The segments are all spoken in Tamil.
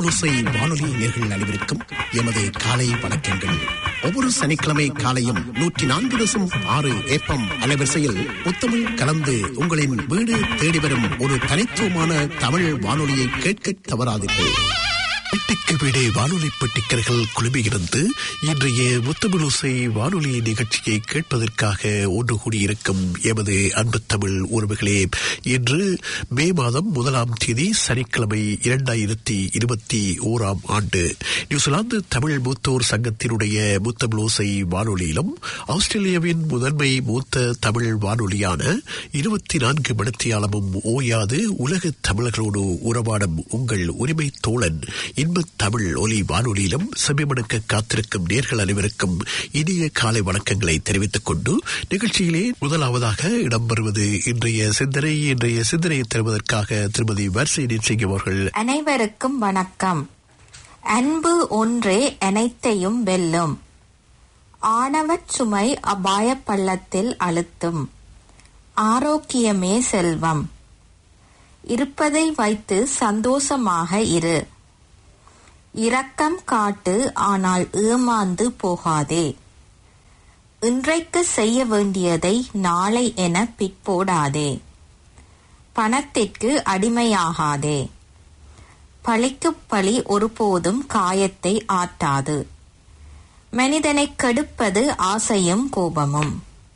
முத்தமிழோசை வானொலி நேர்கள் அனைவருக்கும் எமது காலை வணக்கங்கள் ஒவ்வொரு சனிக்கிழமை காலையும் நூற்றி நான்கு தசம் ஆறு ஏப்பம் அலைவரிசையில் முத்தமிழ் கலந்து உங்களின் வீடு தேடி வரும் ஒரு தனித்துவமான தமிழ் வானொலியை கேட்க தவறாதீர்கள் வீட்டுக்கு வீடே வானொலி பெட்டிக்கர்கள் குழுமியிருந்து இன்றைய முத்தமிழோசை வானொலி நிகழ்ச்சியை கேட்பதற்காக ஒன்று கூடியிருக்கும் எமது அன்பு தமிழ் உறவுகளே இன்று மே மாதம் முதலாம் தேதி சனிக்கிழமை இரண்டாயிரத்தி இருபத்தி ஓராம் ஆண்டு நியூசிலாந்து தமிழ் மூத்தோர் சங்கத்தினுடைய முத்தமிழோசை வானொலியிலும் ஆஸ்திரேலியாவின் முதன்மை மூத்த தமிழ் வானொலியான இருபத்தி நான்கு மணித்தியாலமும் ஓயாது உலக தமிழர்களோடு உறவாடும் உங்கள் உரிமை தோழன் இன்பத் தமிழ் ஒலி வானொலியிலும் செபிமடுக்க காத்திருக்கும் நேர்கள் அனைவருக்கும் இனிய காலை வணக்கங்களை தெரிவித்துக் கொண்டு நிகழ்ச்சியிலே முதலாவதாக இடம்பெறுவது இன்றைய சிந்தனை இன்றைய சிந்தனையை தருவதற்காக திருமதி வரிசை நிச்சயம் அவர்கள் அனைவருக்கும் வணக்கம் அன்பு ஒன்றே அனைத்தையும் வெல்லும் ஆணவச் சுமை அபாய பள்ளத்தில் அழுத்தும் ஆரோக்கியமே செல்வம் இருப்பதை வைத்து சந்தோஷமாக இரு இரக்கம் காட்டு ஆனால் ஏமாந்து போகாதே இன்றைக்கு செய்ய வேண்டியதை நாளை என பிற்போடாதே பணத்திற்கு அடிமையாகாதே பழிக்கு பழி ஒருபோதும் காயத்தை ஆட்டாது மனிதனை கெடுப்பது ஆசையும் கோபமும்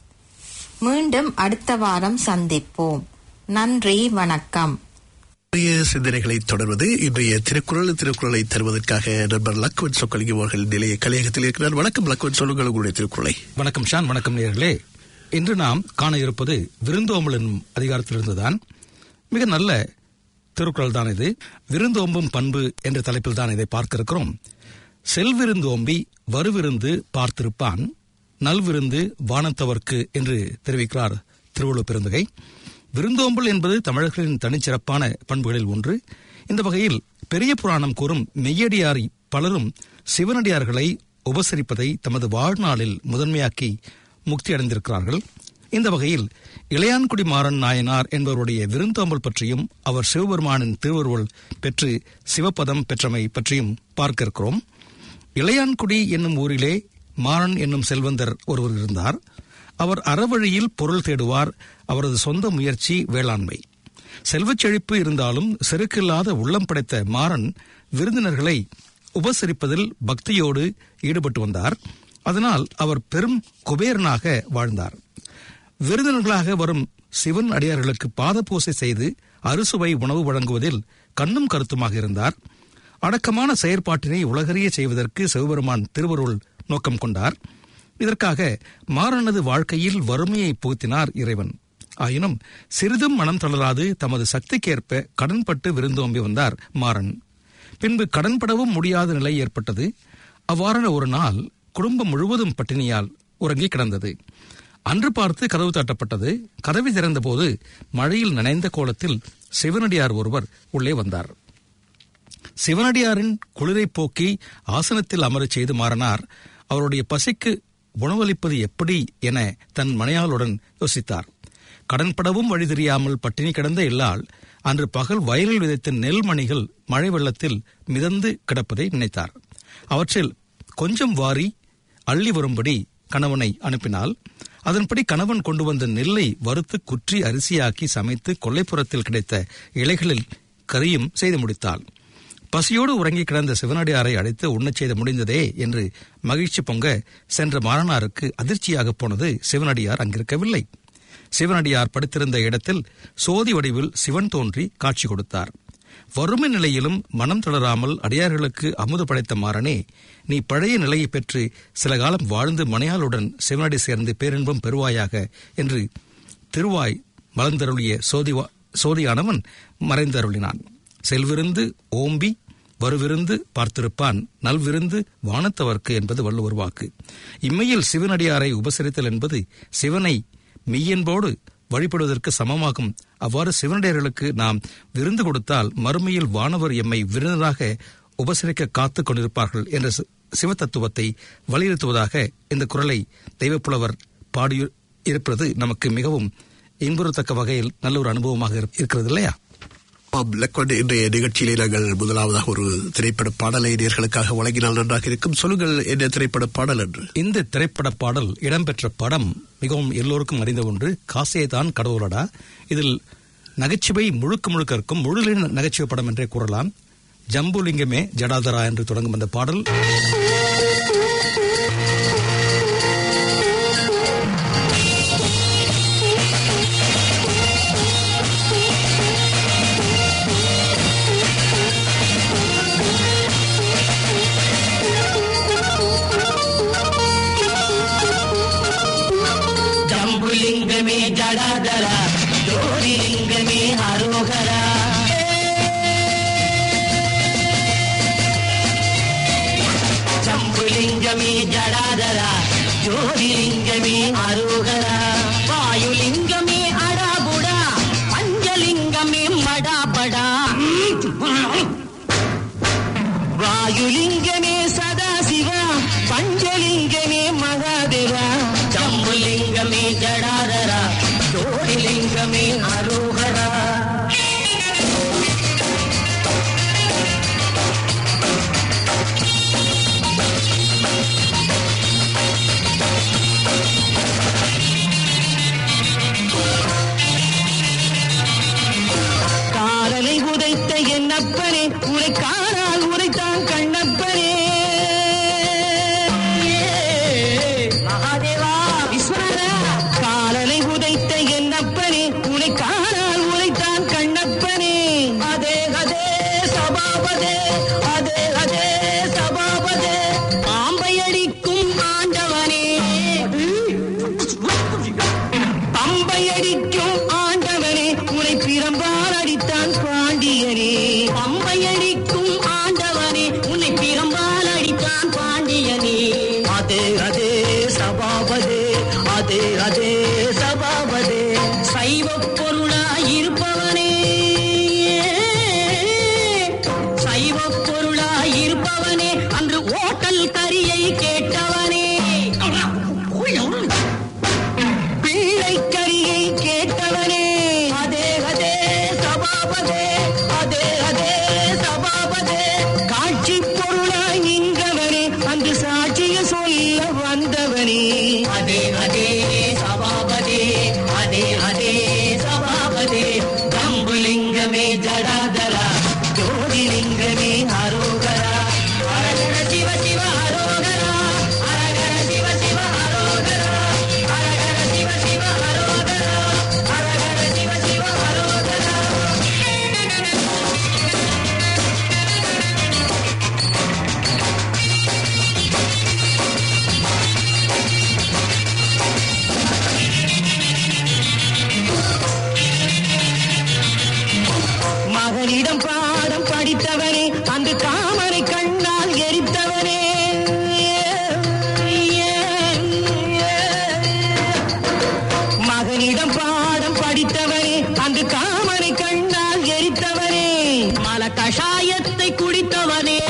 மீண்டும் அடுத்த வாரம் சந்திப்போம் நன்றி வணக்கம் இன்றைய சிந்தனைகளை தொடர்வது இன்றைய திருக்குறள் திருக்குறளை தருவதற்காக நண்பர் லக்வன் சொக்கலிங்க அவர்கள் நிலைய கலையகத்தில் இருக்கிறார் வணக்கம் லக்வன் சொல்லுங்கள் உங்களுடைய திருக்குறளை வணக்கம் ஷான் வணக்கம் நேர்களே இன்று நாம் காண இருப்பது விருந்தோம்பல் என்னும் அதிகாரத்திலிருந்துதான் மிக நல்ல திருக்குறள் தான் இது விருந்தோம்பும் பண்பு என்ற தலைப்பில் தான் இதை பார்க்க இருக்கிறோம் செல்விருந்தோம்பி வருவிருந்து பார்த்திருப்பான் நல்விருந்து வானத்தவர்க்கு என்று தெரிவிக்கிறார் திருவள்ளுவர் பெருந்தகை விருந்தோம்பல் என்பது தமிழர்களின் தனிச்சிறப்பான பண்புகளில் ஒன்று இந்த வகையில் பெரிய புராணம் கூறும் மெய்யடியார் பலரும் சிவனடியார்களை உபசரிப்பதை தமது வாழ்நாளில் முதன்மையாக்கி முக்தி அடைந்திருக்கிறார்கள் இந்த வகையில் இளையான்குடி மாறன் நாயனார் என்பவருடைய விருந்தோம்பல் பற்றியும் அவர் சிவபெருமானின் திருவருவல் பெற்று சிவபதம் பெற்றமை பற்றியும் பார்க்க இருக்கிறோம் இளையான்குடி என்னும் ஊரிலே மாறன் என்னும் செல்வந்தர் ஒருவர் இருந்தார் அவர் அறவழியில் பொருள் தேடுவார் அவரது சொந்த முயற்சி வேளாண்மை செல்வச் செழிப்பு இருந்தாலும் செருக்கில்லாத உள்ளம் படைத்த மாறன் விருந்தினர்களை உபசரிப்பதில் பக்தியோடு ஈடுபட்டு வந்தார் அதனால் அவர் பெரும் குபேரனாக வாழ்ந்தார் விருந்தினர்களாக வரும் சிவன் அடியார்களுக்கு பாதபூசை செய்து அறுசுவை உணவு வழங்குவதில் கண்ணும் கருத்துமாக இருந்தார் அடக்கமான செயற்பாட்டினை உலகறிய செய்வதற்கு சிவபெருமான் திருவருள் நோக்கம் கொண்டார் இதற்காக மாறனது வாழ்க்கையில் வறுமையை புகுத்தினார் இறைவன் ஆயினும் சிறிதும் மனம் தளராது தமது சக்திக்கேற்ப கடன்பட்டு விருந்தோம்பி வந்தார் மாறன் பின்பு கடன்படவும் முடியாத நிலை ஏற்பட்டது அவ்வாறான ஒரு நாள் குடும்பம் முழுவதும் பட்டினியால் உறங்கி கிடந்தது அன்று பார்த்து கதவு தட்டப்பட்டது கதவை திறந்தபோது மழையில் நனைந்த கோலத்தில் சிவனடியார் ஒருவர் உள்ளே வந்தார் சிவனடியாரின் குளிரை போக்கி ஆசனத்தில் அமரச் செய்து மாறனார் அவருடைய பசிக்கு உணவளிப்பது எப்படி என தன் மனையாளுடன் யோசித்தார் கடன்படவும் வழி தெரியாமல் பட்டினி கிடந்த இல்லால் அன்று பகல் வயலில் விதைத்த நெல் மணிகள் மழை வெள்ளத்தில் மிதந்து கிடப்பதை நினைத்தார் அவற்றில் கொஞ்சம் வாரி அள்ளி வரும்படி கணவனை அனுப்பினால் அதன்படி கணவன் கொண்டு வந்த நெல்லை வறுத்து குற்றி அரிசியாக்கி சமைத்து கொல்லைப்புறத்தில் கிடைத்த இலைகளில் கறியும் செய்து முடித்தாள் பசியோடு உறங்கி கிடந்த சிவனடியாரை அழைத்து உண்ணச் செய்த முடிந்ததே என்று மகிழ்ச்சி பொங்க சென்ற மாறனாருக்கு அதிர்ச்சியாக போனது சிவனடியார் அங்கிருக்கவில்லை சிவனடியார் படுத்திருந்த இடத்தில் சோதி வடிவில் சிவன் தோன்றி காட்சி கொடுத்தார் வறுமை நிலையிலும் மனம் தளராமல் அடியார்களுக்கு அமுது படைத்த மாறனே நீ பழைய நிலையை பெற்று சில காலம் வாழ்ந்து மனையாளுடன் சிவனடி சேர்ந்து பேரின்பம் பெறுவாயாக என்று திருவாய் மலர்ந்தருளிய சோதி சோதியானவன் மறைந்தருளினான் செல்விருந்து ஓம்பி வருவிருந்து பார்த்திருப்பான் நல்விருந்து வானத்தவர்க்கு என்பது வள்ளுவர் வாக்கு இம்மையில் சிவனடியாரை உபசரித்தல் என்பது சிவனை மெய்யன்போடு வழிபடுவதற்கு சமமாகும் அவ்வாறு சிவனடியார்களுக்கு நாம் விருந்து கொடுத்தால் மறுமையில் வானவர் எம்மை விருந்தராக உபசரிக்க காத்துக் கொண்டிருப்பார்கள் என்ற சிவ தத்துவத்தை வலியுறுத்துவதாக இந்த குரலை தெய்வப்புலவர் பாடி இருப்பது நமக்கு மிகவும் இன்புறத்தக்க வகையில் நல்ல ஒரு அனுபவமாக இருக்கிறது இல்லையா ஆம், லக்வன் இன்றைய நிகழ்ச்சியிலே நாங்கள் முதலாவதாக ஒரு திரைப்பட பாடலை நேர்களுக்காக வழங்கினால் நன்றாக இருக்கும் சொல்லுங்கள் என்ன திரைப்பட பாடல் என்று இந்த திரைப்பட பாடல் இடம்பெற்ற படம் மிகவும் எல்லோருக்கும் அறிந்த ஒன்று காசே தான் கடவுளடா இதில் நகைச்சுவை முழுக்க முழுக்க இருக்கும் முழு நகைச்சுவை படம் என்றே கூறலாம் ஜம்புலிங்கமே ஜடாதரா என்று தொடங்கும் அந்த பாடல் ஜம்புலிங்கமே ஜடாதரா ஜோதிலிங்கமே அரோகரா ஜம்புலிங்கமே ஜடாதரா ஜோதிலிங்கமே அரோகரா வாயுலிங்கமே அடாபுடா பஞ்சலிங்கமே மடாபடா வாயுலிங்கமே சதாசிவா பஞ்சலிங்கமே மகாதேவா ஜம்புலிங்கமே ஜடாதரா ஜோதிலிங்கமே அரோகரா காரலை உதைத்த என்னப்பனே உரை காணால் உரைத்தான் கண்ணப்பனே மகாதேவா விஸ்வநாதா காரலை உதைத்த என்னப்பனே உரை காணால் உரைத்தான் கண்ணப்பனே அதே அதே சபாபதே அதே அதே சபாபதே பாம்பை அடிக்கும் ஆண்டவனே பம்பை அடிக்கும் ஆண்டவனே உனை பிரம்பால் அடித்தான் பாண்டியனே பம்பை அடிக்கும் ஆண்டவனே உன்னை பிரம்பால் அடித்தான் பாண்டியனே அதே அதே சபாபதே அதே அதே சபாபதே சைவ பொருளாய் இருப்பவனே சைவ பொருளாய் இருப்பவனே அன்று ஓட்டல் கரியை கேட்டவனே பிள்ளை கரியை கேட்டவனே அதே அதே சபாபதே அதே அதே சபாபதே காட்சி பொருளாய் நின்றவனே அங்கு சாட்சிய சொல்ல வந்தவனே அதே அதே சபாபதே அதே அதே சபாபதே ஜம்புலிங்கமே ஜடாதரா ஜோதிலிங்கமே அரோகரா அரகர சிவ சிவ அரோகரா அரகர சிவ சிவ அரோகரா அரகர சிவ சிவ அரோகரா அரகர சிவ சிவ அரோகரா மகனிடம் பாடம் படித்தவனே அங்கு காமனை கண்ணால் எரித்தவனே மகனிடம் பாடம் படித்தவனே அங்கு காமனை கண்ணால் எரித்தவனே மல கஷாயத்தை குடித்தவனே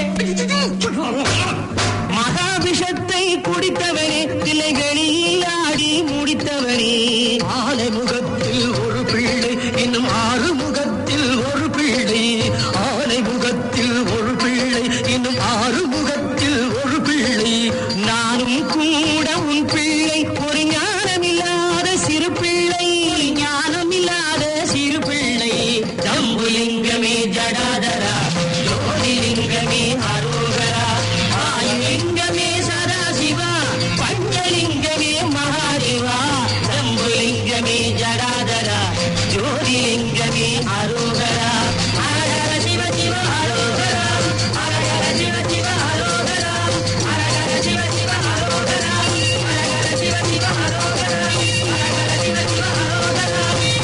மகாபிஷத்தை குடித்தவனே தில்லைகளில் ஆடி முடித்தவனே ஆலை முகத்தில் ஒரு பிள்ளை இன்னும் ஆறு முகத்தில் ஒரு பிள்ளை ஆலை முகத்தில் ஒரு பிள்ளை இன்னும் ஆறு முகத்தில் ஒரு பிள்ளை நானும் கூட உன் பிள்ளை ஒரு ஞானமில்லாத சிறு பிள்ளை ஞானமில்லாத சிறு பிள்ளை ஜம்புலிங்கமே ஜடாதரா ஜோதிலிங்கமே அரோகரா ஆயுலிங்கமே சதாசிவா பஞ்சலிங்கமே மகாதேவா ஜம்புலிங்கமே ஜடாதரா ஜோதிலிங்கமே அரோகரா அரஹர சிவ சிவ அரோகரா அரஹர சிவ சிவ அரோகரா அரஹர சிவ சிவ அரோகரா அரஹர சிவ சிவ அரோகரா அரஹர சிவ சிவ அரோகரா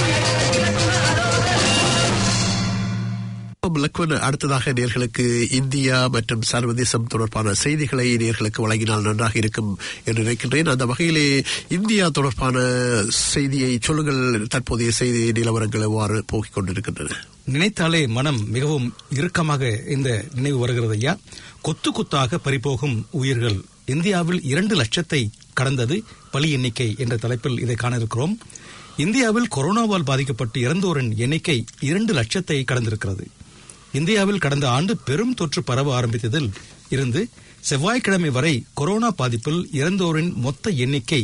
லக்வன் அடுத்ததாக நேர்களுக்கு இந்தியா மற்றும் சர்வதேசம் தொடர்பான செய்திகளை நேர்களுக்கு வழங்கினால் நன்றாக இருக்கும் என்று நினைக்கின்றேன் அந்த வகையிலே இந்தியா தொடர்பான செய்தியை சொல்லுங்கள் தற்போதைய செய்தி நிலவரங்கள் எவ்வாறு போகிக் கொண்டிருக்கின்றன நினைத்தாலே மனம் மிகவும் இறுக்கமாக இந்த நினைவு வருகிறது ஐயா கொத்து கொத்தாக பறிபோகும் உயிர்கள் இந்தியாவில் இரண்டு லட்சத்தை கடந்தது பலி எண்ணிக்கை என்ற தலைப்பில் இதை காண இருக்கிறோம் இந்தியாவில் கொரோனாவால் பாதிக்கப்பட்டு இறந்தோரின் எண்ணிக்கை இரண்டு லட்சத்தை கடந்திருக்கிறது இந்தியாவில் கடந்த ஆண்டு பெரும் தொற்று பரவ ஆரம்பித்ததில் இருந்து செவ்வாய்க்கிழமை வரை கொரோனா பாதிப்பில் இறந்தோரின் மொத்த எண்ணிக்கை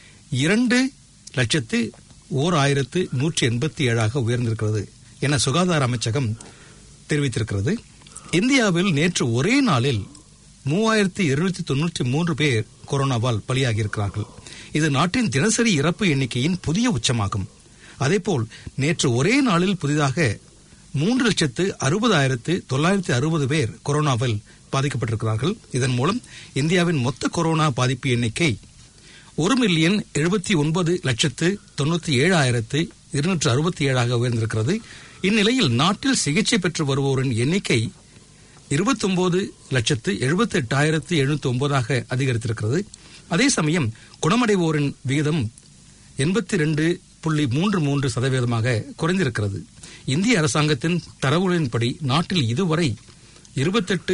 இரண்டு லட்சத்து ஓர் ஆயிரத்து நூற்றி எண்பத்தி ஏழாக உயர்ந்திருக்கிறது என சுகாதார அமைச்சகம் தெரிவித்திருக்கிறது இந்தியாவில் நேற்று ஒரே நாளில் மூவாயிரத்தி இருநூத்தி தொன்னூற்றி மூன்று பேர் கொரோனாவால் பலியாகியிருக்கிறார்கள் இது நாட்டின் தினசரி இறப்பு எண்ணிக்கையின் புதிய உச்சமாகும் அதேபோல் நேற்று ஒரே நாளில் புதிதாக மூன்று லட்சத்து அறுபதாயிரத்து தொள்ளாயிரத்து அறுபது பேர் கொரோனாவில் பாதிக்கப்பட்டிருக்கிறார்கள் இதன் மூலம் இந்தியாவின் மொத்த கொரோனா பாதிப்பு எண்ணிக்கை ஒரு மில்லியன் எழுபத்தி ஒன்பது லட்சத்து தொண்ணூத்தி ஏழாயிரத்து இருநூற்று அறுபத்தி ஏழாக உயர்ந்திருக்கிறது இந்நிலையில் நாட்டில் சிகிச்சை பெற்று வருவோரின் எண்ணிக்கை இருபத்தொன்பது லட்சத்து எழுபத்தி எட்டாயிரத்து எழுநூத்தி ஒன்பதாக அதிகரித்திருக்கிறது அதே சமயம் குணமடைவோரின் விகிதம் எண்பத்தி ரெண்டு புள்ளி மூன்று மூன்று சதவீதமாக குறைந்திருக்கிறது இந்திய அரசாங்கத்தின் தரவுகளின்படி நாட்டில் இதுவரை இருபத்தெட்டு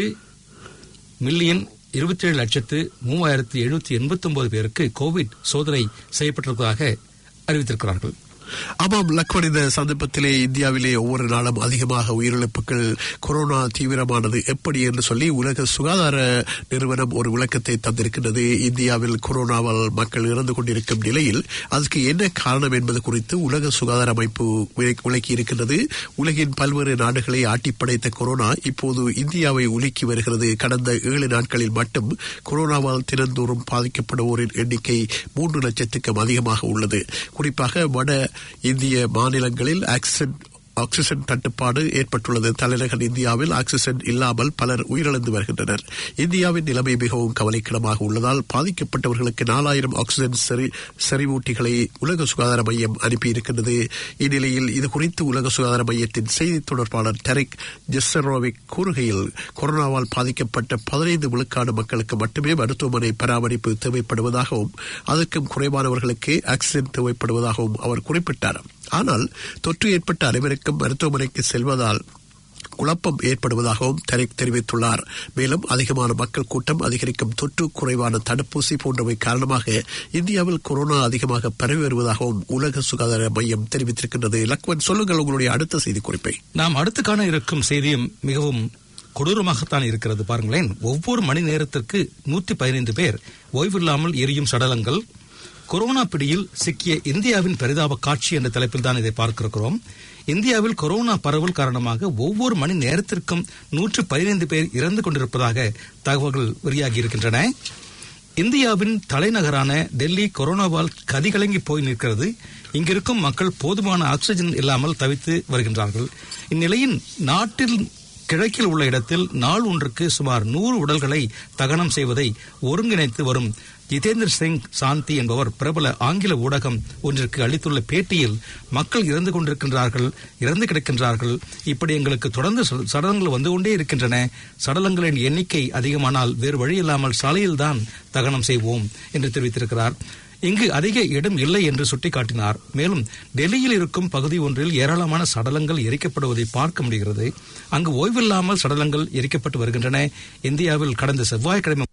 மில்லியன் இருபத்தேழு லட்சத்து மூவாயிரத்து எழுநூத்தி எண்பத்தி ஒன்பது பேருக்கு கோவிட் சோதனை செய்யப்பட்டிருப்பதாக அறிவித்திருக்கிறார்கள் ஆமாம் லக்வன் இந்த சந்தர்ப்பத்திலே இந்தியாவிலே ஒவ்வொரு நாளும் அதிகமாக உயிரிழப்புகள் கொரோனா தீவிரமானது எப்படி என்று சொல்லி உலக சுகாதார நிறுவனம் ஒரு விளக்கத்தை தந்திருக்கின்றது இந்தியாவில் கொரோனாவால் மக்கள் இறந்து கொண்டிருக்கும் நிலையில் அதுக்கு என்ன காரணம் என்பது குறித்து உலக சுகாதார அமைப்பு விளக்கி இருக்கின்றது உலகின் பல்வேறு நாடுகளை ஆட்டிப்படைத்த கொரோனா இப்போது இந்தியாவை உலுக்கி வருகிறது கடந்த ஏழு நாட்களில் மட்டும் கொரோனாவால் தினந்தோறும் பாதிக்கப்படுவோரின் எண்ணிக்கை மூன்று லட்சத்துக்கும் அதிகமாக உள்ளது குறிப்பாக வட இந்திய மாநிலங்களில் ஆக்சிஜன் ஆக்சிஜன் தட்டுப்பாடு ஏற்பட்டுள்ளது தலைநகர் இந்தியாவில் ஆக்சிஜன் இல்லாமல் பலர் உயிரிழந்து வருகின்றனர் இந்தியாவின் நிலைமை மிகவும் கவலைக்கிடமாக உள்ளதால் பாதிக்கப்பட்டவர்களுக்கு நாலாயிரம் ஆக்சிஜன் செறி செறிவூட்டிகளை உலக சுகாதார மையம் அனுப்பியிருக்கின்றது இந்நிலையில் இது குறித்து உலக சுகாதார மையத்தின் செய்தி தொடர்பாளர் டெரிக் ஜெஸ்ஸரோவிக் கூறுகையில் கொரோனாவால் பாதிக்கப்பட்ட பதினைந்து விழுக்காடு மக்களுக்கு மட்டுமே மருத்துவமனை பராமரிப்பு தேவைப்படுவதாகவும் அதற்கும் குறைவானவர்களுக்கு ஆக்சிஜன் தேவைப்படுவதாகவும் அவர் குறிப்பிட்டார் ஆனால் தொற்று ஏற்பட்ட அனைவருக்கும் மருத்துவமனைக்கு செல்வதால் குழப்பம் ஏற்படுவதாகவும் தரிக் தெரிவித்துள்ளார் மேலும் அதிகமான மக்கள் கூட்டம் அதிகரிக்கும் தொற்று குறைவான தடுப்பூசி போன்றவை காரணமாக இந்தியாவில் கொரோனா அதிகமாக பரவி வருவதாகவும் உலக சுகாதார மையம் தெரிவித்திருக்கின்றது லக்வன் சொல்லுங்கள் உங்களுடைய அடுத்த செய்தி குறிப்பை நாம் அடுத்து காண இருக்கும் செய்தியும் மிகவும் கொடூரமாகத்தான் இருக்கிறது பாருங்களேன் ஒவ்வொரு மணி நேரத்திற்கு நூற்றி பதினைந்து பேர் ஓய்வில்லாமல் எரியும் சடலங்கள் கொரோனா பிடியில் சிக்கிய இந்தியாவின் பரிதாப காட்சி என்ற தலைப்பில் தான் இதை பார்க்கிறோம் இந்தியாவில் கொரோனா பரவல் காரணமாக ஒவ்வொரு மணி நேரத்திற்கும் நூற்று பதினைந்து பேர் இறந்து கொண்டிருப்பதாக தகவல்கள் வெளியாகி இருக்கின்றன இந்தியாவின் தலைநகரான டெல்லி கொரோனாவால் கதிகலங்கி போய் நிற்கிறது இங்கிருக்கும் மக்கள் போதுமான ஆக்சிஜன் இல்லாமல் தவித்து வருகின்றார்கள் இந்நிலையில் நாட்டில் கிழக்கில் உள்ள இடத்தில் நாள் ஒன்றுக்கு சுமார் நூறு உடல்களை தகனம் செய்வதை ஒருங்கிணைத்து வரும் ஜிதேந்திர சிங் சாந்தி என்பவர் பிரபல ஆங்கில ஊடகம் ஒன்றிற்கு அளித்துள்ள பேட்டியில் மக்கள் இறந்து கொண்டிருக்கின்றார்கள் இறந்து கிடக்கின்றார்கள் இப்படி எங்களுக்கு தொடர்ந்து சடலங்கள் வந்து கொண்டே இருக்கின்றன சடலங்களின் எண்ணிக்கை அதிகமானால் வேறு வழி இல்லாமல் சாலையில்தான் தகனம் செய்வோம் என்று தெரிவித்திருக்கிறார் இங்கு அதிக இடம் இல்லை என்று சுட்டிக்காட்டினார் மேலும் டெல்லியில் இருக்கும் பகுதி ஒன்றில் ஏராளமான சடலங்கள் எரிக்கப்படுவதை பார்க்க முடிகிறது அங்கு ஓய்வில்லாமல் சடலங்கள் எரிக்கப்பட்டு வருகின்றன இந்தியாவில் கடந்த செவ்வாய்க்கிழமை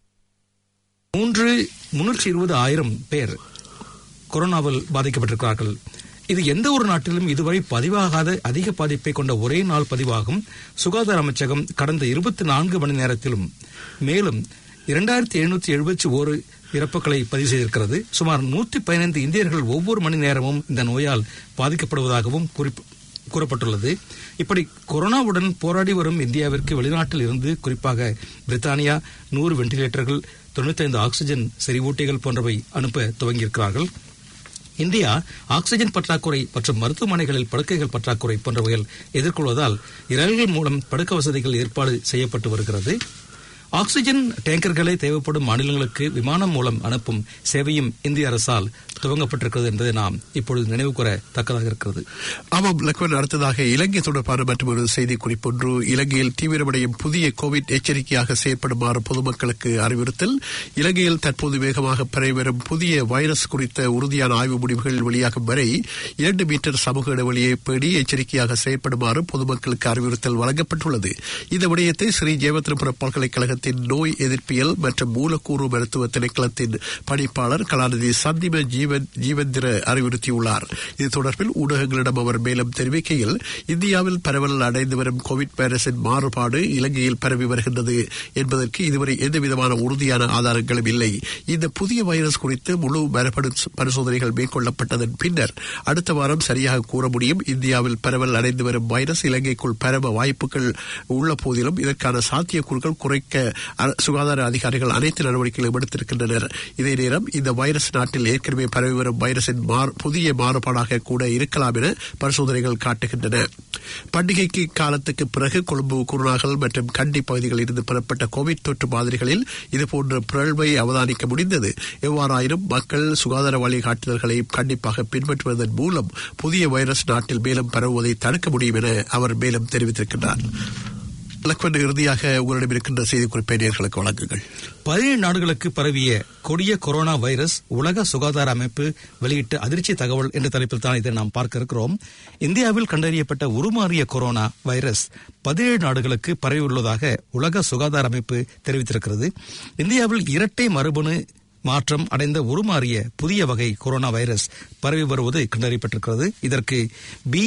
மூன்று முன்னூற்றி இருபது ஆயிரம் பேர் கொரோனாவில் பாதிக்கப்பட்டிருக்கிறார்கள் இது எந்த ஒரு நாட்டிலும் இதுவரை பதிவாகாத அதிக பாதிப்பை கொண்ட ஒரே நாள் பதிவாகும் சுகாதார அமைச்சகம் கடந்த இருபத்தி நான்கு மணி நேரத்திலும் மேலும் இரண்டாயிரத்தி எழுநூத்தி எழுபத்தி ஓரு இறப்புகளை பதிவு செய்திருக்கிறது சுமார் நூற்றி பதினைந்து இந்தியர்கள் ஒவ்வொரு மணி நேரமும் இந்த நோயால் பாதிக்கப்படுவதாகவும் கூறப்பட்டுள்ளது இப்படி கொரோனாவுடன் போராடி வரும் இந்தியாவிற்கு வெளிநாட்டில் இருந்து குறிப்பாக பிரித்தானியா நூறு வெண்டிலேட்டர்கள் தொண்ணூத்தைந்து ஆக்சிஜன் செறிவூட்டிகள் போன்றவை அனுப்ப துவங்கியிருக்கிறார்கள் இந்தியா ஆக்சிஜன் பற்றாக்குறை மற்றும் மருத்துவமனைகளில் படுக்கைகள் பற்றாக்குறை போன்றவைகள் எதிர்கொள்வதால் இரயில்கள் மூலம் படுக்க வசதிகள் ஏற்பாடு செய்யப்பட்டு வருகிறது ஆக்சிஜன் டேங்கர்களை தேவைப்படும் மாநிலங்களுக்கு விமானம் மூலம் அனுப்பும் சேவையும் இந்திய அரசால் துவங்கப்பட்டிருக்கிறது என்பதை நாம் இப்பொழுது நினைவு கூற தக்கதாக இருக்கிறது ஆமாம் லக்வன் அடுத்ததாக இலங்கை தொடர்பான மற்றொரு செய்தி குறிப்பொன்று இலங்கையில் தீவிரமடையும் புதிய கோவிட் எச்சரிக்கையாக செயற்படுமாறு பொதுமக்களுக்கு அறிவுறுத்தல் இலங்கையில் தற்போது வேகமாக பரவி வரும் புதிய வைரஸ் குறித்த உறுதியான ஆய்வு முடிவுகள் வெளியாகும் வரை இரண்டு மீட்டர் சமூக இடைவெளியை பேடி எச்சரிக்கையாக செயற்படுமாறு பொதுமக்களுக்கு அறிவுறுத்தல் வழங்கப்பட்டுள்ளது இந்த விடயத்தை ஸ்ரீ ஜெயவத்திரபுர பல்கலைக்கழகத்தில் திணைக்களத்தின் நோய் எதிர்ப்பியல் மற்றும் மூலக்கூறு மருத்துவ திணைக்களத்தின் பணிப்பாளர் கலாநிதி சந்திம ஜீவன் ஜீவந்திர அறிவுறுத்தியுள்ளார் இது தொடர்பில் ஊடகங்களிடம் அவர் மேலும் தெரிவிக்கையில் இந்தியாவில் பரவல் அடைந்து வரும் கோவிட் வைரஸின் மாறுபாடு இலங்கையில் பரவி வருகின்றது என்பதற்கு இதுவரை எந்தவிதமான உறுதியான ஆதாரங்களும் இல்லை இந்த புதிய வைரஸ் குறித்து முழு மரபணு பரிசோதனைகள் மேற்கொள்ளப்பட்டதன் பின்னர் அடுத்த வாரம் சரியாக கூற முடியும் இந்தியாவில் பரவல் அடைந்து வரும் வைரஸ் இலங்கைக்குள் பரவ வாய்ப்புகள் உள்ள போதிலும் இதற்கான சாத்தியக்கூறுகள் குறைக்க அ- சுகாதார அதிகாரிகள் அனைத்து நடவடிக்கைகளும் எடுத்திருக்கின்றனர் இதே நேரம் இந்த வைரஸ் நாட்டில் ஏற்கனவே பரவி வரும் வைரஸின் மாறு- புதிய மாறுபாடாக கூட இருக்கலாம் என பரிசோதனைகள் காட்டுகின்றன பண்டிகைக்கு காலத்துக்கு பிறகு கொழும்பு குருநாகல் மற்றும் கண்டி பகுதிகளில் இருந்து பெறப்பட்ட கோவிட் தொற்று மாதிரிகளில் இதுபோன்ற பிறழ்வை அவதானிக்க முடிந்தது எவ்வாறாயினும் மக்கள் சுகாதார வழிகாட்டுதல்களை கண்டிப்பாக பின்பற்றுவதன் மூலம் புதிய வைரஸ் நாட்டில் மேலும் பரவுவதை தடுக்க முடியும் என அவர் மேலும் தெரிவித்திருக்கிறார் லக்வன் இறுதியாக உங்களிடம் இருக்கின்ற செய்திக்குறிப்பை நேர்களுக்கு வழங்குங்கள் பதினேழு நாடுகளுக்கு பரவிய கொடிய கொரோனா வைரஸ் உலக சுகாதார அமைப்பு வெளியிட்ட அதிர்ச்சி தகவல் என்ற தலைப்பில் தான் இதை நாம் பார்க்க இருக்கிறோம் இந்தியாவில் கண்டறியப்பட்ட உருமாறிய கொரோனா வைரஸ் பதினேழு நாடுகளுக்கு பரவியுள்ளதாக உலக சுகாதார அமைப்பு தெரிவித்திருக்கிறது இந்தியாவில் இரட்டை மரபணு மாற்றம் அடைந்த உருமாறிய புதிய வகை கொரோனா வைரஸ் பரவி வருவது கண்டறியப்பட்டிருக்கிறது இதற்கு B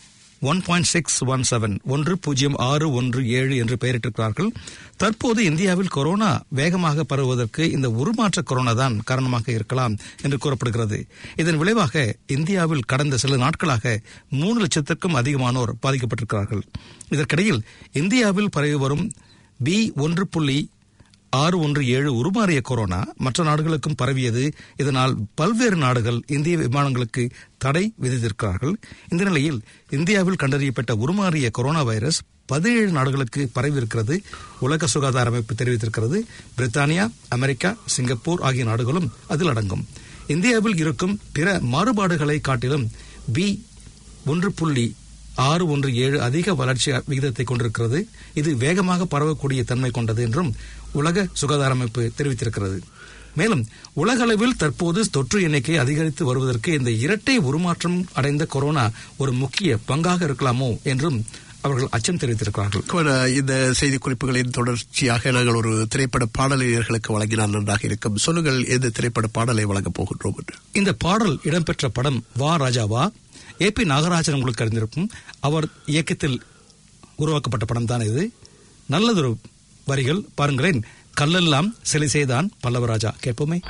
one point six one seven ஒன்று பூஜ்ஜியம் ஆறு ஒன்று ஏழு என்று பெயரிட்டிருக்கிறார்கள் தற்போது இந்தியாவில் கொரோனா வேகமாக பரவுவதற்கு இந்த உருமாற்ற கொரோனா தான் காரணமாக இருக்கலாம் என்று கூறப்படுகிறது இதன் விளைவாக இந்தியாவில் கடந்த சில நாட்களாக மூணு லட்சத்திற்கும் அதிகமானோர் பாதிக்கப்பட்டிருக்கிறார்கள் இதற்கிடையில் இந்தியாவில் பரவி வரும் பி ஒன்று புள்ளி ஆறு ஒன்று ஏழு உருமாறிய கொரோனா மற்ற நாடுகளுக்கும் பரவியது இதனால் பல்வேறு நாடுகள் இந்திய விமானங்களுக்கு தடை விதித்திருக்கிறார்கள் இந்த நிலையில் இந்தியாவில் கண்டறியப்பட்ட உருமாறிய கொரோனா வைரஸ் பதினேழு நாடுகளுக்கு பரவியிருக்கிறது உலக சுகாதார அமைப்பு தெரிவித்திருக்கிறது பிரித்தானியா அமெரிக்கா சிங்கப்பூர் ஆகிய நாடுகளும் அதில் அடங்கும் இந்தியாவில் இருக்கும் பிற மாறுபாடுகளை காட்டிலும் பி ஒன்று புள்ளி ஆறு ஒன்று ஏழு அதிக வளர்ச்சி விகிதத்தை கொண்டிருக்கிறது இது வேகமாக பரவக்கூடிய தன்மை கொண்டது என்றும் உலக சுகாதார அமைப்பு தெரிவித்திருக்கிறது மேலும் உலக அளவில் தற்போது தொற்று எண்ணிக்கை அதிகரித்து வருவதற்கு இந்த இரட்டை உருமாற்றம் அடைந்த கொரோனா ஒரு முக்கிய பங்காக இருக்கலாமோ என்றும் அவர்கள் அச்சம் தெரிவித்திருக்கிறார்கள் லக்வன், இந்த செய்தி குறிப்புகளின் தொடர்ச்சியாக நாங்கள் ஒரு திரைப்பட பாடலை நேர்களுக்கு வழங்கினால் நன்றாக இருக்கும் சொல்லுங்கள் எந்த திரைப்பட பாடலை வழங்கப் போகின்றோம் என்று இந்த பாடல் இடம்பெற்ற படம் வா ராஜா வா ஏ பி நாகராஜன் உங்களுக்கு அறிந்திருக்கும் அவர் இயக்கத்தில் உருவாக்கப்பட்ட படம் தான் இது நல்லதொரு வரிகள் பாருங்களேன் கல்லெல்லாம் சிலை செய்தான் பல்லவராஜா கேட்போமே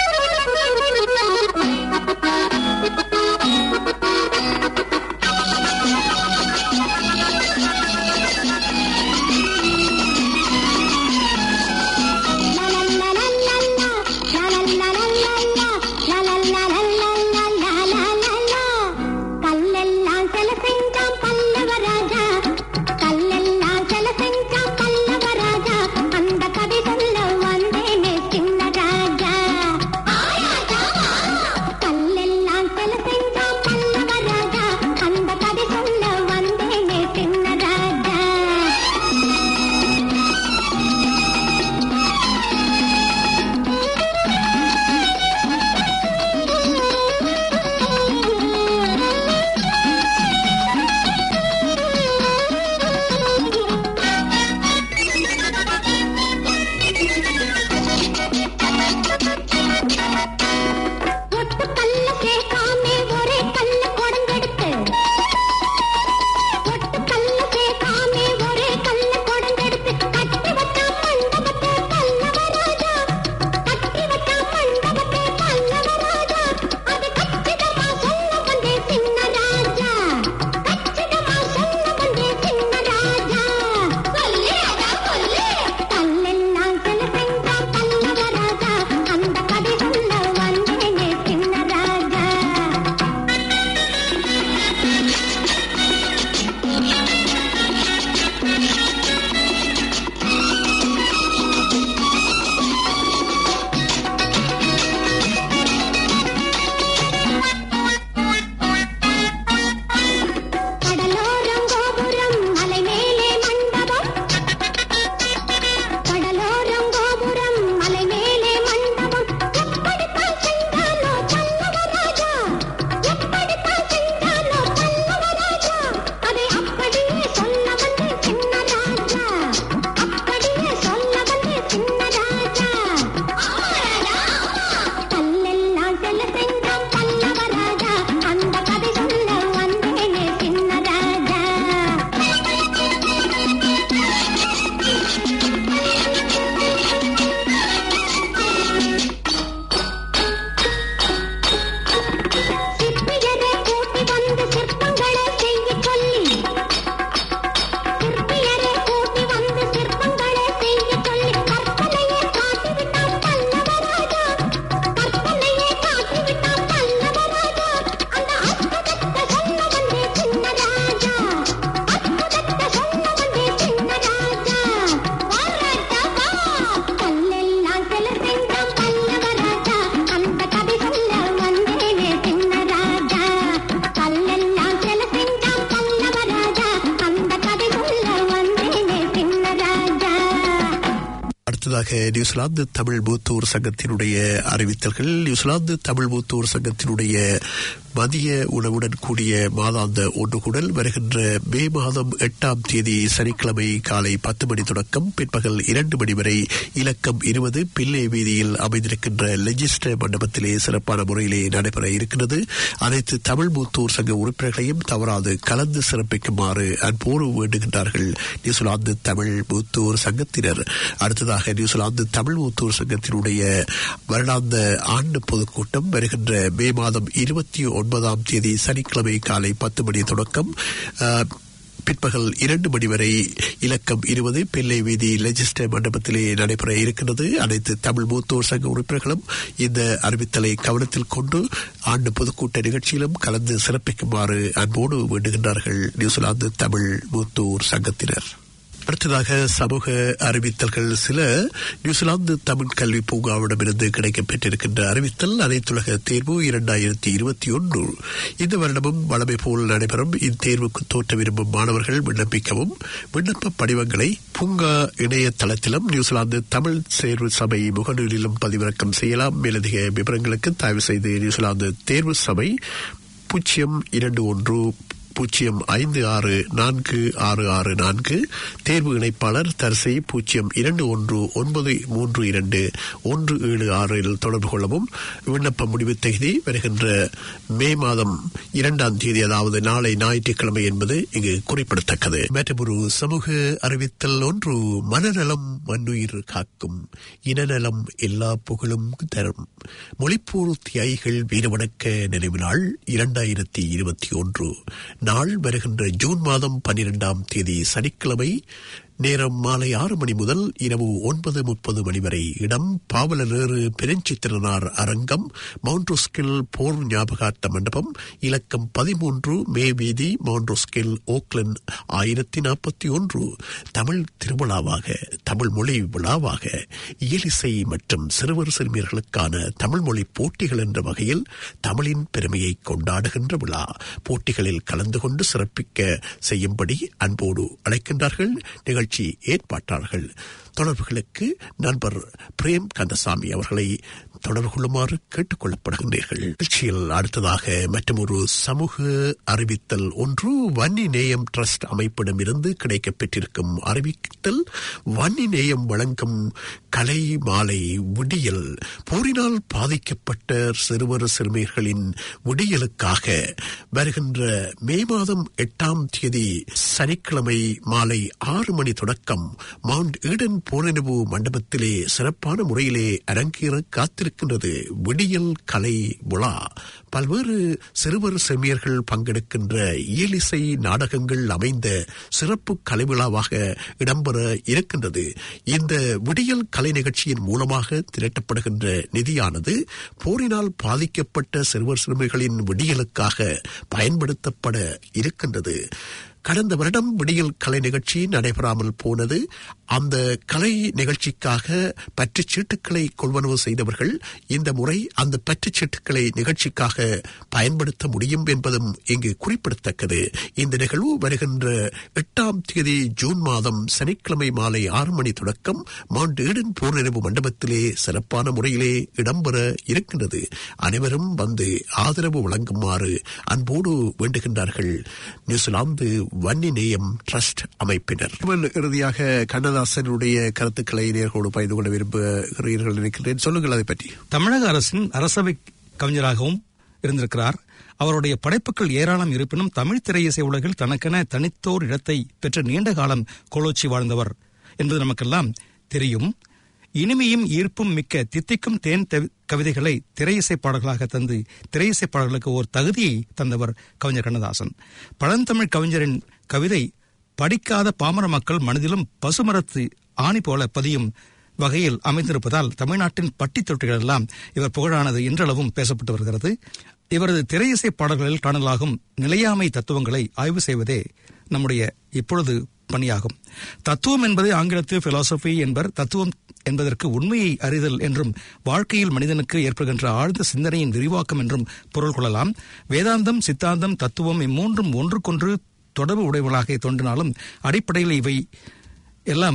கல்லெல்லாம் சில செஞ்சான் பல்லவராஜா கல்லெல்லாம் சில செஞ்சான் பல்லவராஜா அந்த கதை சொல்ல வந்தேனே சின்ன ராஜா அடுத்ததாக நியூசிலாந்து தமிழ் மூத்தோர் சங்கத்தினுடைய அறிவித்தல்கள் நியூசிலாந்து தமிழ் மூத்தோர் சங்கத்தினுடைய மதிய உணவுடன் கூடிய மாதாந்த ஒன்றுகூடல் வருகின்ற மே மாதம் எட்டாம் தேதி சனிக்கிழமை காலை பத்து மணி தொடக்கம் பிற்பகல் இரண்டு மணி வரை இலக்கம் இருபது பிள்ளை வீதியில் அமைந்திருக்கின்ற லெஜிஸ்டர் மண்டபத்திலே சிறப்பான முறையிலே நடைபெற இருக்கிறது அனைத்து தமிழ் மூத்தோர் சங்க உறுப்பினர்களையும் தவறாது கலந்து சிறப்பிக்குமாறு அன்போடு வேண்டுகின்றார்கள் நியூசிலாந்து தமிழ் மூத்தோர் சங்கத்தினர் அடுத்ததாக நியூசிலாந்து தமிழ் மூத்தோர் சங்கத்தினுடைய வருடாந்த ஆண்டு பொதுக்கூட்டம் வருகின்ற மே மாதம் இருபத்தி ஒன்பதாம் தேதி சனிக்கிழமை காலை பத்து மணி தொடக்கம் அஹ், பிற்பகல் இரண்டு மணி வரை இலக்கம் இருபது பிள்ளை வீதி லெஜிஸ்டர் மண்டபத்திலே நடைபெற இருக்கிறது அனைத்து தமிழ் மூத்தோர் சங்க உறுப்பினர்களும் இந்த அறிவித்தலை கவனத்தில் கொண்டு ஆண்டு பொதுக்கூட்ட நிகழ்ச்சியிலும் கலந்து சிறப்பிக்குமாறு அன்போடு வேண்டுகின்றார்கள் நியூசிலாந்து தமிழ் மூத்தோர் சங்கத்தினர் அடுத்ததாக சமூக அறிவித்தல்கள் சில நியூசிலாந்து தமிழ் கல்வி பூங்காவிடமிருந்து கிடைக்கப்பெற்றிருக்கின்ற அறிவித்தல் அனைத்துலக தேர்வு இரண்டாயிரத்தி இருபத்தி ஒன்று இந்த வருடமும் வளமை போல் நடைபெறும் இத்தேர்வுக்கு தோற்ற விரும்பும் மாணவர்கள் விண்ணப்பிக்கவும் விண்ணப்ப படிவங்களை பூங்கா இணையதளத்திலும் நியூசிலாந்து தமிழ் தேர்வு சபை முகநூலிலும் பதிவிறக்கம் செய்யலாம் மேலதிக விவரங்களுக்கு தயவு செய்து நியூசிலாந்து தேர்வு சபை பூஜ்ஜியம் இரண்டு ஒன்று பூஜ்ஜியம் ஐந்து ஆறு நான்கு ஆறு ஆறு நான்கு தேர்வு இணைப்பாளர் தரிசை பூஜ்ஜியம் இரண்டு ஒன்று ஒன்பது மூன்று இரண்டு ஒன்று ஏழு ஆறில் தொடர்பு கொள்ளவும் விண்ணப்ப முடிவு தேதி வருகின்ற மே மாதம் இரண்டாம் தேதி அதாவது நாளை ஞாயிற்றுக்கிழமை என்பது இங்கு குறிப்பிடத்தக்கது மற்றொரு சமூக அறிவித்தல் ஒன்று மனநலம் மண்ணுயிர் காக்கும் இனநலம் எல்லா புகழும் தரும் மொழிப்போர் தியாகிகள் வீரவணக்க நினைவு நாள் இரண்டாயிரத்தி இருபத்தி ஒன்று நாள் வருகின்ற ஜூன் மாதம் பன்னிரெண்டாம் தேதி சனிக்கிழமை நேரம் மாலை ஆறு மணி முதல் இரவு ஒன்பது முப்பது மணி வரை இடம் பாவலரேறு பெருஞ்சித்திரனார் அரங்கம் மவுண்ட்ரோஸ்கில் போர் ஞாபகார்த்த மண்டபம் இலக்கம் பதிமூன்று மே வீதி மவுண்ட்ரோஸ்கில் ஓக்லண்ட் ஆயிரத்தி நாற்பத்தி ஒன்று தமிழ் திருவிழாவாக தமிழ் மொழி விழாவாக இயலிசை மற்றும் சிறுவர் சிறுமியர்களுக்கான தமிழ் மொழி போட்டிகள் என்ற வகையில் தமிழின் பெருமையை கொண்டாடுகின்ற விழா போட்டிகளில் கலந்து கொண்டு சிறப்பிக்க செய்யும்படி அன்போடு அழைக்கின்றார்கள் நிகழ்ச்சி ஏற்பாட்டாளர்கள் தொடர்புகளுக்கு நண்பர் பிரேம் கந்தசாமி அவர்களை தொடர்பு கொள்ளுமாறு கேட்டுக் கொள்ளப்படுகின்றீர்கள் நிகழ்ச்சியில் அடுத்ததாக மற்றொரு சமூக அறிவித்தல் ஒன்று வன்னி நேயம் ட்ரஸ்ட் அமைப்பிடமிருந்து கிடைக்கப் பெற்றிருக்கும் அறிவித்தல் வன்னி நேயம் வழங்கும் கலை மாலை விடியல் போரினால் பாதிக்கப்பட்ட சிறுவர் சிறுமியர்களின் விடியலுக்காக வருகின்ற மே மாதம் எட்டாம் தேதி சனிக்கிழமை மாலை ஆறு மணி தொடக்கம் மவுண்ட் ஈடன் போரினவு மண்டபத்திலே சிறப்பான முறையிலே அரங்கேற காத்திருக்கின்றது விடியல் கலை விழா பல்வேறு சிறுவர் செமியர்கள் பங்கெடுக்கின்ற இயலிசை நாடகங்கள் அமைந்த சிறப்பு கலை விழாவாக இடம்பெற இருக்கின்றது இந்த விடியல் கலை நிகழ்ச்சியின் மூலமாக திரட்டப்படுகின்ற நிதியானது போரினால் பாதிக்கப்பட்ட சிறுவர் சிறுமிகளின் விடியலுக்காக பயன்படுத்தப்பட இருக்கின்றது கடந்த வருடம் விடியல் கலை நிகழ்ச்சி நடைபெறாமல் போனது அந்த கலை நிகழ்ச்சிக்காக பற்றுச் சீட்டுக்களை கொள்வனவு செய்தவர்கள் இந்த முறை அந்த பற்றுச் சீட்டுக்களை நிகழ்ச்சிக்காக பயன்படுத்த முடியும் என்பதும் இங்கு குறிப்பிடத்தக்கது இந்த நிகழ்வு வருகின்ற எட்டாம் தேதி ஜூன் மாதம் சனிக்கிழமை மாலை ஆறு மணி தொடக்கம் மவுண்ட் ஈடன் போர் நினைவு மண்டபத்திலே சிறப்பான முறையிலே இடம்பெற இருக்கின்றது அனைவரும் வந்து ஆதரவு வழங்குமாறு அன்போடு வேண்டுகின்றார்கள் நியூசிலாந்து வன்னி நேயம் ட்ரஸ்ட் அமைப்பினர் இறுதியாக கண்ணதாசனுடைய கருத்துக்களை நேர்களோடு பகிர்ந்து கொள்ள விரும்புகிறீர்கள் நினைக்கிறேன் சொல்லுங்கள் அதை பற்றி தமிழக அரசின் அரசவை கவிஞராகவும் இருந்திருக்கிறார் அவருடைய படைப்புகள் ஏராளம் இருப்பினும் தமிழ் திரையிசை உலகில் தனக்கென தனித்தோர் இடத்தை பெற்ற நீண்ட காலம் கோலோச்சி வாழ்ந்தவர் என்பது நமக்கெல்லாம் தெரியும் இனிமையும் ஈர்ப்பும் மிக்க தித்திக்கும் தேன் தவி- கவிதைகளை திரையிசை பாடல்களாக தந்து திரையிசை பாடல்களுக்கு ஓர் தகுதியை தந்தவர் கவிஞர் கண்ணதாசன் பழந்தமிழ் கவிஞரின் கவிதை படிக்காத பாமர மக்கள் மனதிலும் பசுமரத்து ஆணி போல பதியும் வகையில் அமைந்திருப்பதால் தமிழ்நாட்டின் பட்டி தொட்டிகள் எல்லாம் இவர் புகழானது இன்றளவும் பேசப்பட்டு வருகிறது இவரது திரையிசை பாடல்களில் காணலாகும் நிலையாமை தத்துவங்களை ஆய்வு செய்வதே நம்முடைய இப்பொழுது பணியாகும் தத்துவம் என்பது ஆங்கிலத்தில் பிலாசபி என்பர் தத்துவம் என்பதற்கு உண்மையை அறிதல் என்றும் வாழ்க்கையில் மனிதனுக்கு ஏற்படுகின்ற ஆழ்ந்த சிந்தனையின் விரிவாக்கம் என்றும் பொருள் கொள்ளலாம் வேதாந்தம் சித்தாந்தம் தத்துவம் இம்மூன்றும் ஒன்றுக்கொன்று தொடர்பு உடையவர்களாக தோன்றினாலும் அடிப்படையில் இவை எல்லாம்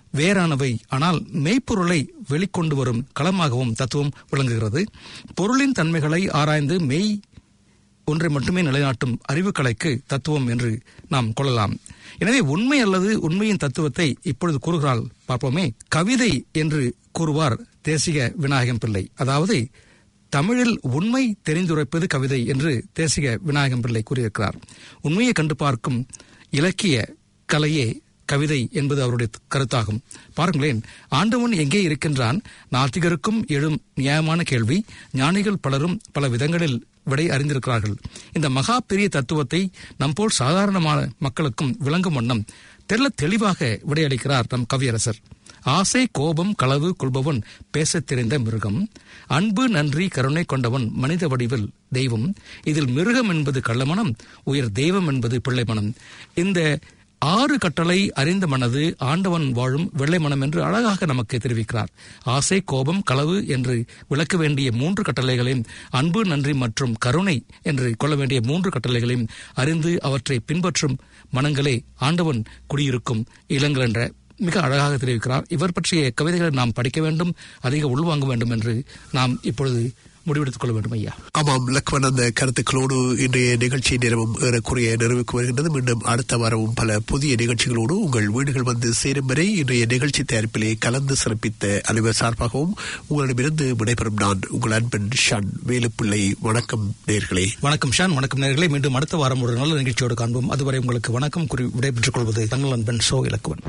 வேறானவை ஆனால் மெய்ப்பொருளை வெளிக்கொண்டு வரும் களமாகவும் தத்துவம் விளங்குகிறது பொருளின் தன்மைகளை ஆராய்ந்து மெய் ஒன்றை மட்டுமே நிலைநாட்டும் அறிவுக்கலைக்கு தத்துவம் என்று நாம் கொள்ளலாம் எனவே உண்மை அல்லது உண்மையின் தத்துவத்தை இப்பொழுது கூறுகிறாள் பார்ப்போமே கவிதை என்று கூறுவார் தேசிக விநாயகம் பிள்ளை அதாவது தமிழில் உண்மை தெரிந்துரைப்பது கவிதை என்று தேசிக விநாயகம் பிள்ளை கூறியிருக்கிறார் உண்மையை கண்டு பார்க்கும் இலக்கிய கலையே கவிதை என்பது அவருடைய கருத்தாகும் பாருங்களேன் ஆண்டவன் எங்கே இருக்கின்றான் நாத்திகருக்கும் எழும் நியாயமான கேள்வி ஞானிகள் பலரும் பல விதங்களில் விடை அறிந்திருக்கிறார்கள் இந்த மகா பெரிய தத்துவத்தை நம்போல் சாதாரணமான மக்களுக்கும் விளங்கும் வண்ணம் தெல்ல தெளிவாக விடையளிக்கிறார் நம் கவியரசர் ஆசை கோபம் களவு கொள்பவன் பேசத் தெரிந்த மிருகம் அன்பு நன்றி கருணை கொண்டவன் மனித வடிவில் தெய்வம் இதில் மிருகம் என்பது கள்ளமனம் உயர் தெய்வம் என்பது பிள்ளை மனம் இந்த ஆறு கட்டளை அறிந்த மனது ஆண்டவன் வாழும் வெள்ளை மனம் என்று அழகாக நமக்கு தெரிவிக்கிறார் ஆசை கோபம் களவு என்று விளக்க வேண்டிய மூன்று கட்டளைகளையும் அன்பு நன்றி மற்றும் கருணை என்று கொள்ள வேண்டிய மூன்று கட்டளைகளையும் அறிந்து அவற்றை பின்பற்றும் மனங்களே ஆண்டவன் குடியிருக்கும் இளங்கள் என்ற மிக அழகாக தெரிவிக்கிறார் இவர் பற்றிய கவிதைகளை நாம் படிக்க வேண்டும் அதிக உள்வாங்க வேண்டும் என்று நாம் இப்பொழுது முடிவெடுத்துக் கொள்ள வேண்டும் ஐயா ஆமாம் லக்வன் அந்த கருத்துக்களோடு இன்றைய நிகழ்ச்சி நேரமும் ஏறக்குறைய நிறைவுக்கு வருகின்றது மீண்டும் அடுத்த வாரமும் பல புதிய நிகழ்ச்சிகளோடு உங்கள் வீடுகள் வந்து சேரும் வரை இன்றைய நிகழ்ச்சி தயாரிப்பிலே கலந்து சிறப்பித்த அனைவர் சார்பாகவும் உங்களிடமிருந்து விடைபெறும் நான் உங்கள் அன்பன் ஷான் வேலுப்பிள்ளை வணக்கம் நேர்களே வணக்கம் ஷான் வணக்கம் நேர்களே மீண்டும் அடுத்த வாரம் ஒரு நல்ல நிகழ்ச்சியோடு காண்போம் அதுவரை உங்களுக்கு வணக்கம் கூறி விடைபெற்றுக் கொள்வது தங்கள் நண்பன் சோ இலக்குவன்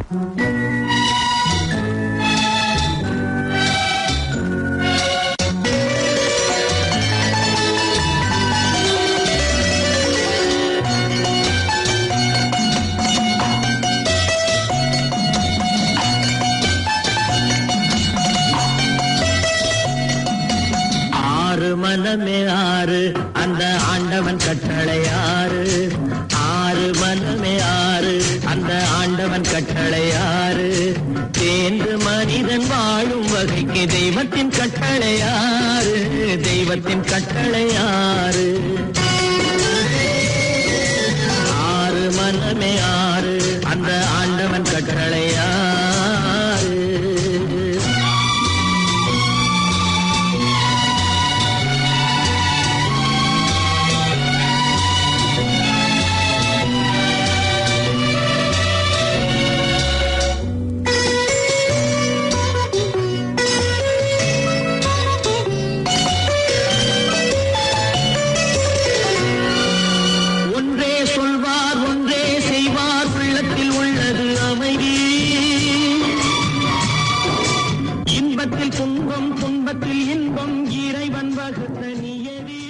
ஆறு மனமே ஆறு அந்த ஆண்டவன் கட்டளை ஆறு ஆறு மனமே ஆறு அந்த ஆண்டவன் கட்டளை ஆறு தேர்ந்து மனிதன் வாழும் வகைக்கு தெய்வத்தின் கட்டளை ஆறு தெய்வத்தின் கட்டளை ஆறு ஆறு மனமே ஆறு அந்த ஆண்டவன் கட்டளை ஆறு ஒன்றே சொல்வார் ஒன்றே செய்வார் உள்ளத்தில் உள்ளது அமைதி இன்பத்தில் துன்பம் துன்பத்தில் இன்பம் இறைவன் வகுத்த நியதி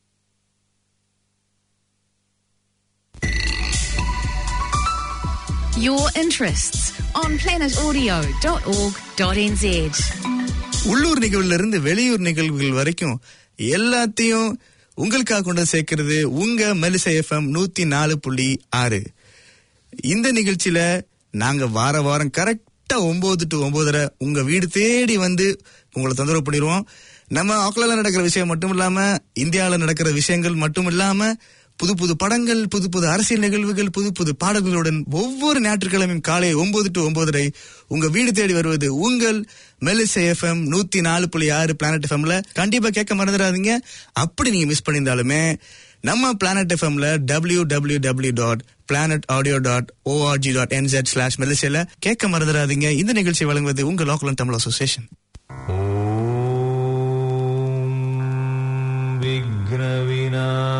Your interests on planetaudio.org.nz. உள்ளூர் நிகழ்வுல இருந்து வெளியூர் நிகழ்வுகள் வரைக்கும் எல்லாத்தையும் உங்களுக்காக கொண்டு வந்து சேர்க்கிறது உங்க மெலிசை எஃப்எம் நூத்தி நாலு புள்ளி ஆறு இந்த நிகழ்ச்சியில நாங்க வார வாரம் கரெக்டா ஒன்பது டு ஒன்பதரை உங்க வீடு தேடி வந்து உங்களை தொந்தரவு பண்ணிடுவோம் நம்ம ஆக்லால நடக்கிற விஷயம் மட்டும் இல்லாம இந்தியாவில் நடக்கிற விஷயங்கள் மட்டும் இல்லாம புது புது படங்கள் புது புது அரசியல் நிகழ்வுகள் புது புது பாடல்களுடன் ஒவ்வொரு ஞாயிற்றுக்கிழமையும் காலை ஒன்பது டு ஒன்பதரை உங்க வீடு தேடி வருவது உங்கள் மெலிசை எஃப்எம் நூத்தி நாலு புள்ளி ஆறு பிளானட் எஃப்எம்ல கண்டிப்பா கேட்க மறந்துடாதீங்க அப்படி நீங்க மிஸ் பண்ணியிருந்தாலுமே நம்ம பிளானட் எஃப்எம்ல W W W dot planet audio dot O R G dot N Z slash மெலிசைல கேட்க மறந்துடாதீங்க இந்த நிகழ்ச்சி வழங்குவது உங்கள் லோக்கல் தமிழ் அசோசியேஷன் ॐ विघ्नविना